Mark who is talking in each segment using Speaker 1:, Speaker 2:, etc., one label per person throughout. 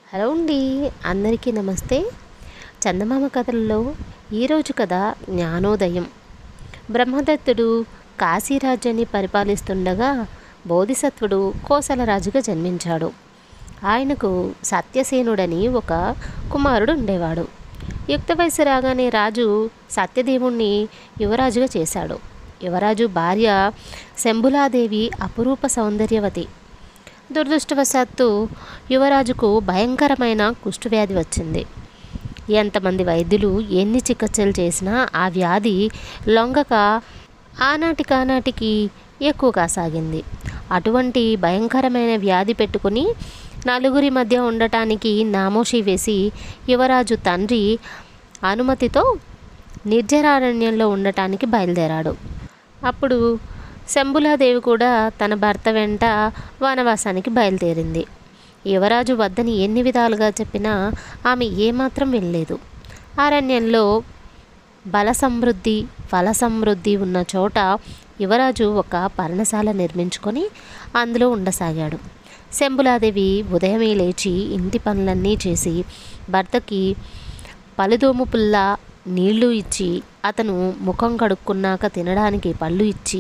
Speaker 1: hello అండి అందరికీ నమస్తే చందమామ కథల్లో ఈరోజు కథ జ్ఞానోదయం బ్రహ్మదత్తుడు కాశీరాజ్యాన్ని పరిపాలిస్తుండగా బోధిసత్వుడు కోసలరాజుగా జన్మించాడు ఆయనకు సత్యసేనుడని ఒక కుమారుడు ఉండేవాడు యుక్త వయసు రాగానే రాజు సత్యదేవుణ్ణి యువరాజుగా చేశాడు యువరాజు భార్య శంభులాదేవి అపురూప సౌందర్యవతి దురదృష్టవశాత్తు యువరాజుకు భయంకరమైన కుష్ఠవ్యాధి వచ్చింది ఎంతమంది వైద్యులు ఎన్ని చికిత్సలు చేసినా ఆ వ్యాధి లొంగక ఆనాటి కానాటికి ఎక్కువగా సాగింది అటువంటి భయంకరమైన వ్యాధి పెట్టుకుని నలుగురి మధ్య ఉండటానికి నామోషి వేసి యువరాజు తండ్రి అనుమతితో నిర్జరారణ్యంలో ఉండటానికి బయలుదేరాడు అప్పుడు శంభులాదేవి కూడా తన భర్త వెంట వనవాసానికి బయలుదేరింది యువరాజు వద్దని ఎన్ని విధాలుగా చెప్పినా ఆమె ఏమాత్రం వెళ్ళలేదు అరణ్యంలో బల సమృద్ధి ఫల సమృద్ధి ఉన్న చోట యువరాజు ఒక పర్ణశాల నిర్మించుకొని అందులో ఉండసాగాడు శంభులాదేవి ఉదయమే లేచి ఇంటి పనులన్నీ చేసి భర్తకి పలుదోము పుల్ల నీళ్లు ఇచ్చి అతను ముఖం కడుక్కున్నాక తినడానికి పళ్ళు ఇచ్చి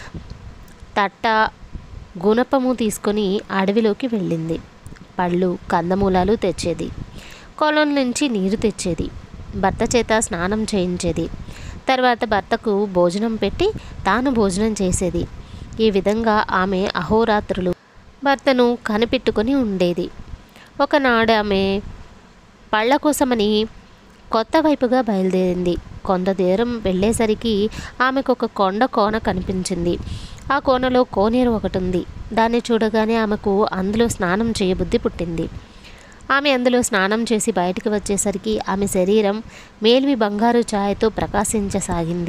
Speaker 1: తట్ట గుణపము తీసుకొని అడవిలోకి వెళ్ళింది పళ్ళు కందమూలాలు తెచ్చేది కొలం నుంచి నీరు తెచ్చేది భర్త చేత స్నానం చేయించేది తర్వాత భర్తకు భోజనం పెట్టి తాను భోజనం చేసేది ఈ విధంగా ఆమె అహోరాత్రులు భర్తను కనిపెట్టుకొని ఉండేది ఒకనాడు ఆమె పళ్ళ కోసమని కొత్త వైపుగా బయలుదేరింది కొంత దూరం వెళ్ళేసరికి ఆమెకు ఒక కొండ కోన కనిపించింది ఆ కోనలో కోనేరు ఒకటి ఉంది దాన్ని చూడగానే ఆమెకు అందులో స్నానం చేయబుద్ధి పుట్టింది ఆమె అందులో స్నానం చేసి బయటికి వచ్చేసరికి ఆమె శరీరం మేల్వి బంగారు ఛాయతో ప్రకాశించసాగింది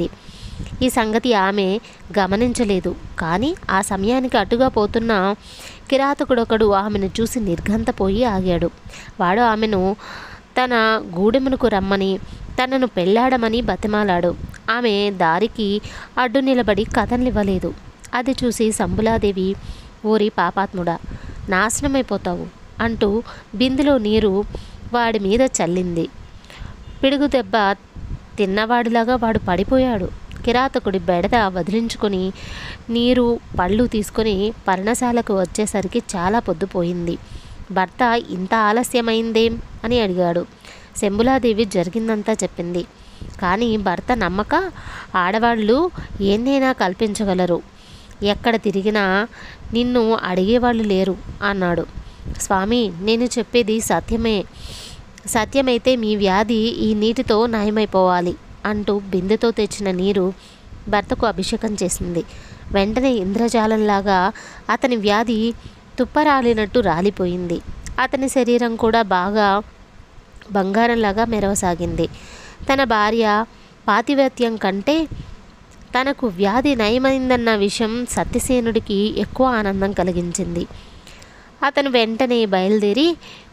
Speaker 1: ఈ సంగతి ఆమె గమనించలేదు కానీ ఆ సమయానికి అటుగా పోతున్న కిరాతకుడొకడు ఆమెను చూసి నిర్ఘంతపోయి ఆగాడు వాడు ఆమెను తన గూడెమునకు రమ్మని తనను పెళ్ళాడమని బతిమాలాడు ఆమె దారికి అడ్డు నిలబడి కథనివ్వలేదు అది చూసి సంబులాదేవి ఓరి పాపాత్ముడా నాశనమైపోతావు అంటూ బిందులో నీరు వాడి మీద చల్లింది పిడుగు దెబ్బ తిన్నవాడిలాగా వాడు పడిపోయాడు కిరాతకుడి బెడద వదిలించుకొని నీరు పళ్ళు తీసుకొని పర్ణశాలకు వచ్చేసరికి చాలా పొద్దుపోయింది భర్త ఇంత ఆలస్యమైందేం అని అడిగాడు శంభులాదేవి జరిగిందంతా చెప్పింది కానీ భర్త నమ్మక ఆడవాళ్ళు ఏన్నైనా కల్పించగలరు ఎక్కడ తిరిగినా నిన్ను అడిగేవాళ్ళు లేరు అన్నాడు స్వామి నేను చెప్పేది సత్యమే సత్యమైతే మీ వ్యాధి ఈ నీటితో నయమైపోవాలి అంటూ బిందెతో తెచ్చిన నీరు భర్తకు అభిషేకం చేసింది వెంటనే ఇంద్రజాలంలాగా అతని వ్యాధి తుప్పరాలినట్టు రాలిపోయింది అతని శరీరం కూడా బాగా బంగారంలాగా మెరవసాగింది తన భార్య పాతివ్యత్యం కంటే తనకు వ్యాధి నయమైందన్న విషయం సత్యసేనుడికి ఎక్కువ ఆనందం కలిగించింది అతను వెంటనే బయలుదేరి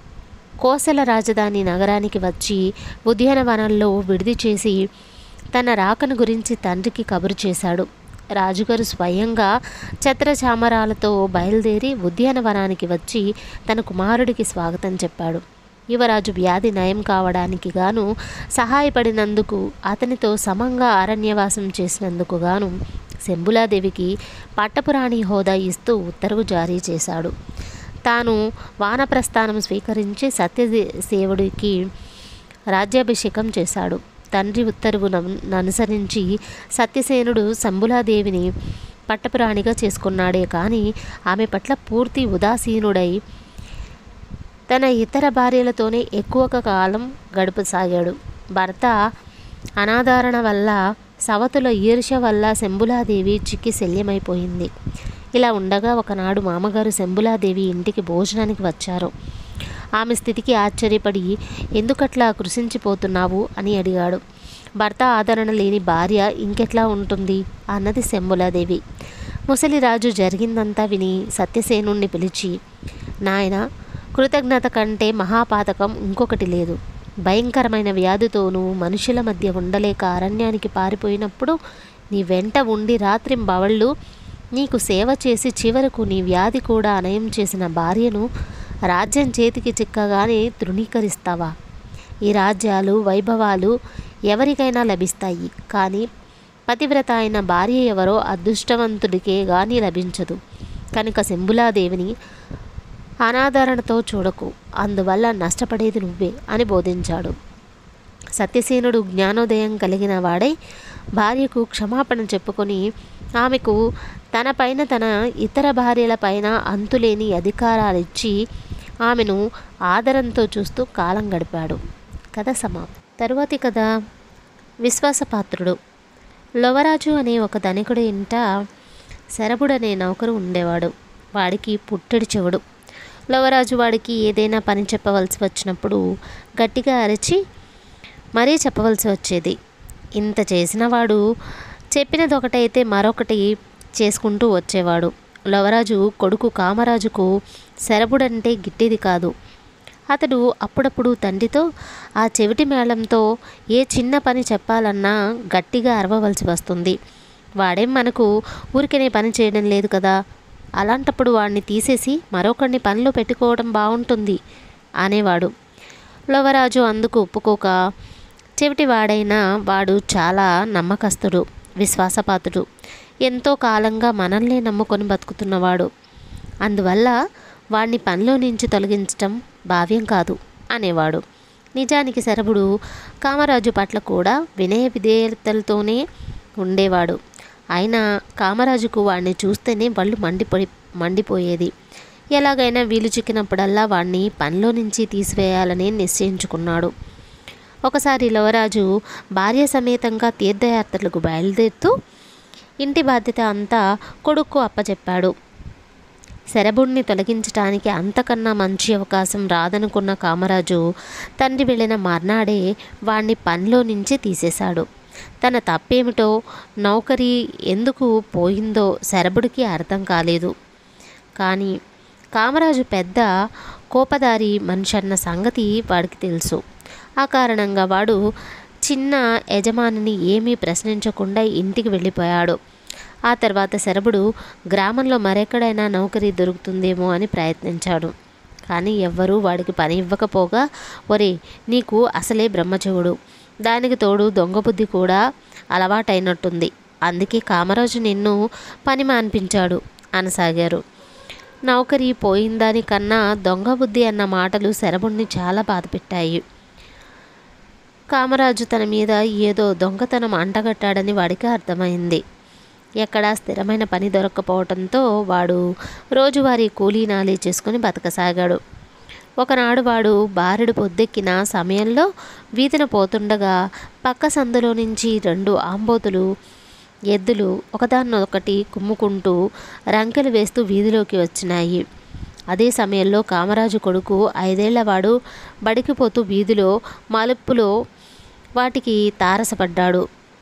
Speaker 1: కోసల రాజధాని నగరానికి వచ్చి ఉద్యానవనంలో విడిది చేసి తన రాకను గురించి తండ్రికి కబురు చేశాడు రాజుగారు స్వయంగా ఛత్రచామరాలతో బయలుదేరి ఉద్యానవనానికి వచ్చి తన కుమారుడికి స్వాగతం చెప్పాడు యువరాజు వ్యాధి నయం కావడానికి గాను సహాయపడినందుకు అతనితో సమంగా అరణ్యవాసం చేసినందుకు గాను శంభులాదేవికి పట్టపురాణి హోదా ఇస్తూ ఉత్తర్వు జారీ చేశాడు తాను వానప్రస్థానం స్వీకరించి సత్యసేవుడికి రాజ్యాభిషేకం చేశాడు తండ్రి ఉత్తర్వును అనుసరించి సత్యసేనుడు శంభులాదేవిని పట్టపురాణిగా చేసుకున్నాడే కానీ ఆమె పట్ల పూర్తి ఉదాసీనుడై తన ఇతర భార్యలతోనే ఎక్కువ కాలం గడుపసాగాడు భర్త అనాదరణ వల్ల సవతుల ఈర్ష్య వల్ల శంభులాదేవి చిక్కి శల్యమైపోయింది ఇలా ఉండగా ఒకనాడు మామగారు శంభులాదేవి ఇంటికి భోజనానికి వచ్చారు ఆమె స్థితికి ఆశ్చర్యపడి ఎందుకట్లా కృషించిపోతున్నావు అని అడిగాడు భర్త ఆదరణ లేని భార్య ఇంకెట్లా ఉంటుంది అన్నది శంభులాదేవి ముసలిరాజు జరిగిందంతా విని సత్యసేనుణ్ణి పిలిచి నాయన కృతజ్ఞత కంటే మహాపాతకం ఇంకొకటి లేదు భయంకరమైన వ్యాధితోనూ మనుషుల మధ్య ఉండలేక అరణ్యానికి పారిపోయినప్పుడు నీ వెంట ఉండి రాత్రింబవళ్ళు నీకు సేవ చేసి చివరకు నీ వ్యాధి కూడా అనయం చేసిన భార్యను రాజ్యం చేతికి చిక్కగానే తృణీకరిస్తావా ఈ రాజ్యాలు వైభవాలు ఎవరికైనా లభిస్తాయి కానీ పతివ్రత అయిన భార్య ఎవరో అదృష్టవంతుడికే గాని లభించదు కనుక శంభులాదేవిని అనాదరణతో చూడకు అందువల్ల నష్టపడేది నువ్వే అని బోధించాడు సత్యసేనుడు జ్ఞానోదయం కలిగిన వాడై భార్యకు క్షమాపణ చెప్పుకొని ఆమెకు తన పైన తన ఇతర భార్యల పైన అంతులేని అధికారాలిచ్చి ఆమెను ఆదరంతో చూస్తూ కాలం గడిపాడు కథ సమాప్తం తరువాతి కథ విశ్వాసపాత్రుడు లొవరాజు అనే ఒక ధనికుడి ఇంట శరభుడు అనే నౌకరు ఉండేవాడు వాడికి పుట్టెడు చెవుడు లొవరాజు వాడికి ఏదైనా పని చెప్పవలసి వచ్చినప్పుడు గట్టిగా అరిచి మరీ చెప్పవలసి వచ్చేది ఇంత చేసిన వాడు చెప్పినది ఒకటైతే మరొకటి చేసుకుంటూ వచ్చేవాడు లవరాజు కొడుకు కామరాజుకు శరభుడంటే గిట్టేది కాదు అతడు అప్పుడప్పుడు తండ్రితో ఆ చెవిటి మేళంతో ఏ చిన్న పని చెప్పాలన్నా గట్టిగా అరవవలసి వస్తుంది వాడేం మనకు ఊరికనే పని చేయడం లేదు కదా అలాంటప్పుడు వాడిని తీసేసి మరొకరిని పనిలో పెట్టుకోవడం బాగుంటుంది అనేవాడు లవరాజు అందుకు ఒప్పుకోక చెవిటి వాడైన వాడు చాలా నమ్మకస్తుడు విశ్వాసపాత్రుడు ఎంతో కాలంగా మనల్నే నమ్ముకొని బతుకుతున్నవాడు అందువల్ల వాడిని పనిలో నుంచి తొలగించటం భావ్యం కాదు అనేవాడు నిజానికి శరభుడు కామరాజు పట్ల కూడా వినయ విధేయతలతోనే ఉండేవాడు అయినా కామరాజుకు వాడిని చూస్తేనే వాళ్ళు మండిపోయి మండిపోయేది ఎలాగైనా వీలు చిక్కినప్పుడల్లా వాడిని పనిలో నుంచి తీసివేయాలని నిశ్చయించుకున్నాడు ఒకసారి లవరాజు భార్య సమేతంగా తీర్థయాత్రలకు బయలుదేరుతూ ఇంటి బాధ్యత అంతా కొడుక్కు అప్పచెప్పాడు శరభుణ్ణి తొలగించటానికి అంతకన్నా మంచి అవకాశం రాదనుకున్న కామరాజు తండ్రి వెళ్ళిన మర్నాడే వాణ్ణి పనిలో నుంచి తీసేశాడు తన తప్పేమిటో నౌకరీ ఎందుకు పోయిందో శరభుడికి అర్థం కాలేదు కానీ కామరాజు పెద్ద కోపదారి మనిషి అన్న సంగతి వాడికి తెలుసు ఆ కారణంగా వాడు చిన్న యజమానిని ఏమీ ప్రశ్నించకుండా ఇంటికి వెళ్ళిపోయాడు ఆ తర్వాత శరభుడు గ్రామంలో మరెక్కడైనా నౌకరీ దొరుకుతుందేమో అని ప్రయత్నించాడు కానీ ఎవ్వరూ వాడికి పని ఇవ్వకపోగా ఒరే నీకు అసలే బ్రహ్మచెవుడు దానికి తోడు దొంగ బుద్ధి కూడా అలవాటైనట్టుంది అందుకే కామరాజు నిన్ను పని మాన్పించాడు అనసాగారు నౌకరీ పోయిందానికన్నా దొంగ బుద్ధి అన్న మాటలు శరభుణ్ణి చాలా బాధపెట్టాయి కామరాజు తన మీద ఏదో దొంగతనం అంటగట్టాడని వాడికి అర్థమైంది ఎక్కడా స్థిరమైన పని దొరక్కపోవడంతో వాడు రోజువారీ కూలీ నాలీ చేసుకుని బతకసాగాడు ఒకనాడు వాడు బారెడు పొద్దెక్కిన సమయంలో వీధిన పోతుండగా పక్క సందులో నుంచి రెండు ఆంబోతులు ఎద్దులు ఒకదాన్నొకటి కుమ్ముకుంటూ రంకెలు వేస్తూ వీధిలోకి వచ్చినాయి అదే సమయంలో కామరాజు కొడుకు ఐదేళ్లవాడు బడికి పోతూ వీధిలో మలుపులో వాటికి తారసపడ్డాడు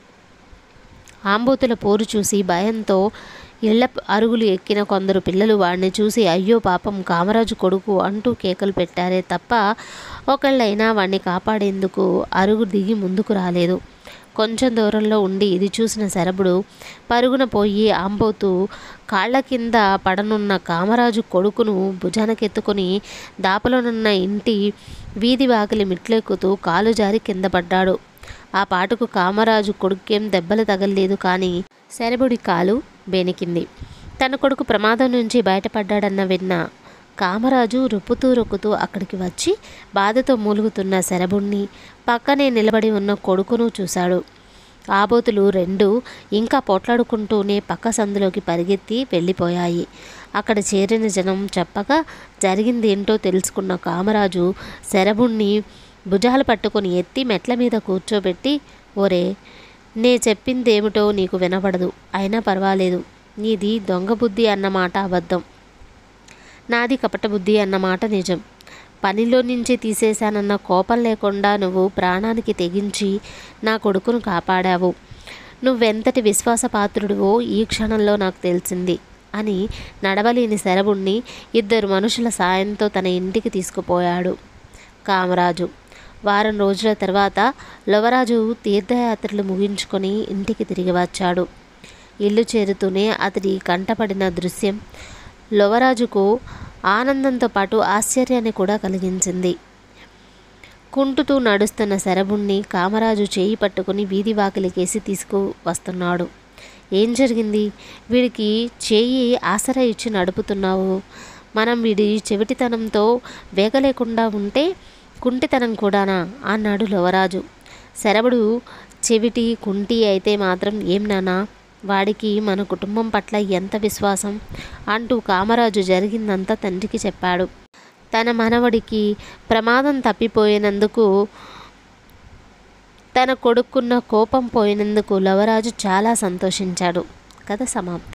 Speaker 1: ఆంబోతుల పోరు చూసి భయంతో ఇళ్ల అరుగులు ఎక్కిన కొందరు పిల్లలు వాడిని చూసి అయ్యో పాపం కామరాజు కొడుకు అంటూ కేకలు పెట్టారే తప్ప ఒకళ్ళైనా వాడిని కాపాడేందుకు అరుగు దిగి ముందుకు రాలేదు కొంచెం దూరంలో ఉండి ఇది చూసిన శరభుడు పరుగున పోయి ఆంబోతు కాళ్ళ కింద పడనున్న కామరాజు కొడుకును భుజానకెత్తుకొని దాపలోనున్న ఇంటి వీధి వాకిలి మిట్లెక్కుతూ కాలు జారి కింద పడ్డాడు ఆ పాటుకు కామరాజు కొడుకేం దెబ్బలు తగలలేదు కానీ శరభుడి కాలు బెనికింది తన కొడుకు ప్రమాదం నుంచి బయటపడ్డాడన్న విన్న కామరాజు రుప్పుతూ రొక్కుతూ అక్కడికి వచ్చి బాధతో మూలుగుతున్న శరభుణ్ణి పక్కనే నిలబడి ఉన్న కొడుకును చూశాడు ఆబోతులు రెండు ఇంకా పోట్లాడుకుంటూనే పక్క సందులోకి పరిగెత్తి వెళ్ళిపోయాయి అక్కడ చేరిన జనం చెప్పగా జరిగిందేంటో తెలుసుకున్న కామరాజు శరభుణ్ణి భుజాలు పట్టుకొని ఎత్తి మెట్ల మీద కూర్చోబెట్టి ఒరే నే చెప్పిందేమిటో నీకు వినపడదు అయినా పర్వాలేదు నీది దొంగ బుద్ధి అన్నమాట అబద్ధం నాది కపట బుద్ధి అన్నమాట నిజం పనిలో నుంచి తీసేశానన్న కోపం లేకుండా నువ్వు ప్రాణానికి తెగించి నా కొడుకును కాపాడావు నువ్వెంతటి విశ్వాసపాత్రుడివో ఈ క్షణంలో నాకు తెలిసింది అని నడవలేని శరభుణ్ణి ఇద్దరు మనుషుల సాయంతో తన ఇంటికి తీసుకుపోయాడు కామరాజు వారం రోజుల తర్వాత లవరాజు తీర్థయాత్రలు ముగించుకొని ఇంటికి తిరిగి వచ్చాడు ఇల్లు చేరుతూనే అతడి కంటపడిన దృశ్యం లొవరాజుకు ఆనందంతో పాటు ఆశ్చర్యాన్ని కూడా కలిగించింది కుంటుతూ నడుస్తున్న శరభుణ్ణి కామరాజు చేయి పట్టుకుని వీధి వాకిలికేసి తీసుకు వస్తున్నాడు ఏం జరిగింది వీడికి చేయి ఆసరా ఇచ్చి నడుపుతున్నావు మనం వీడి చెవిటితనంతో వేగలేకుండా ఉంటే కుంటితనం కూడానా అన్నాడు లవరాజు శరభుడు చెవిటి కుంటి అయితే మాత్రం ఏం నానా వాడికి మన కుటుంబం పట్ల ఎంత విశ్వాసం అంటూ కామరాజు జరిగిందంతా తండ్రికి చెప్పాడు తన మనవడికి ప్రమాదం తప్పిపోయినందుకు తన కొడుకున్న కోపం పోయినందుకు లవరాజు చాలా సంతోషించాడు కథ సమాప్తం